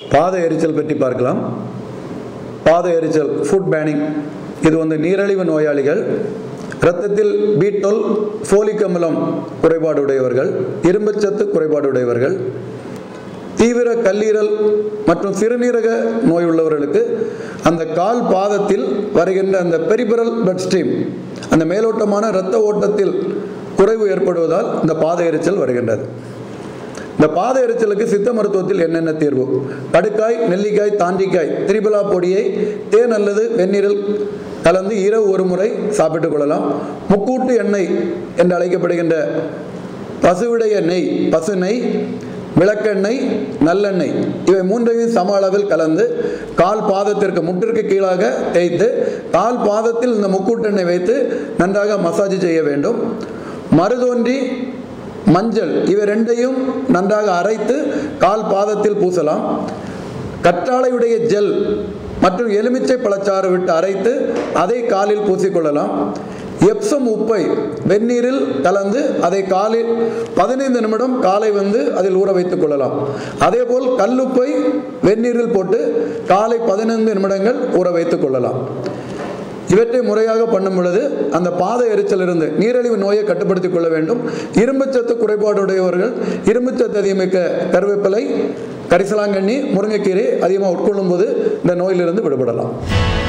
பாத எரிச்சல் பற்றி பார்க்கலாம் பாத எரிச்சல் ஃபுட் பேனிங் இது வந்து நீரிழிவு நோயாளிகள் இரத்தத்தில் பீட்டோல் ஃபோலிக் அமிலம் குறைபாடு உடையவர்கள் இரும்புச்சத்து குறைபாடு உடையவர்கள் தீவிர கல்லீரல் மற்றும் சிறுநீரக நோய் உள்ளவர்களுக்கு அந்த கால் பாதத்தில் வருகின்ற அந்த பெரிபரல் பிளட் ஸ்ட்ரீம் அந்த மேலோட்டமான இரத்த ஓட்டத்தில் குறைவு ஏற்படுவதால் இந்த பாத எரிச்சல் வருகின்றது இந்த பாத எரிச்சலுக்கு சித்த மருத்துவத்தில் என்னென்ன தீர்வு கடுக்காய் நெல்லிக்காய் தாண்டிக்காய் திரிபலா பொடியை தேன் அல்லது வெந்நீரில் கலந்து இரவு ஒரு முறை சாப்பிட்டுக் கொள்ளலாம் முக்கூட்டு எண்ணெய் என்று அழைக்கப்படுகின்ற பசுவிடைய நெய் பசு நெய் விளக்கெண்ணெய் நல்லெண்ணெய் இவை மூன்றையும் சம அளவில் கலந்து கால் பாதத்திற்கு முட்டிற்கு கீழாக தேய்த்து கால் பாதத்தில் இந்த முக்கூட்டெண்ணெய் வைத்து நன்றாக மசாஜ் செய்ய வேண்டும் மருதோன்றி மஞ்சள் இவை ரெண்டையும் நன்றாக அரைத்து கால் பாதத்தில் பூசலாம் கற்றாழையுடைய ஜெல் மற்றும் எலுமிச்சை பழச்சாறு விட்டு அரைத்து அதை காலில் பூசிக்கொள்ளலாம் எப்சம் உப்பை வெந்நீரில் கலந்து அதை காலில் பதினைந்து நிமிடம் காலை வந்து அதில் ஊற வைத்துக் கொள்ளலாம் அதேபோல் கல்லுப்பை வெந்நீரில் போட்டு காலை பதினைந்து நிமிடங்கள் ஊற வைத்துக் கொள்ளலாம் இவற்றை முறையாக பண்ணும் பொழுது அந்த பாத எரிச்சலிருந்து நீரிழிவு நோயை கட்டுப்படுத்திக் கொள்ள வேண்டும் இரும்புச்சத்து குறைபாடுடையவர்கள் இரும்புச்சத்து அதிகமிக்க கருவேப்பிலை கரிசலாங்கண்ணி முருங்கைக்கீரை அதிகமாக உட்கொள்ளும் போது இந்த நோயிலிருந்து விடுபடலாம்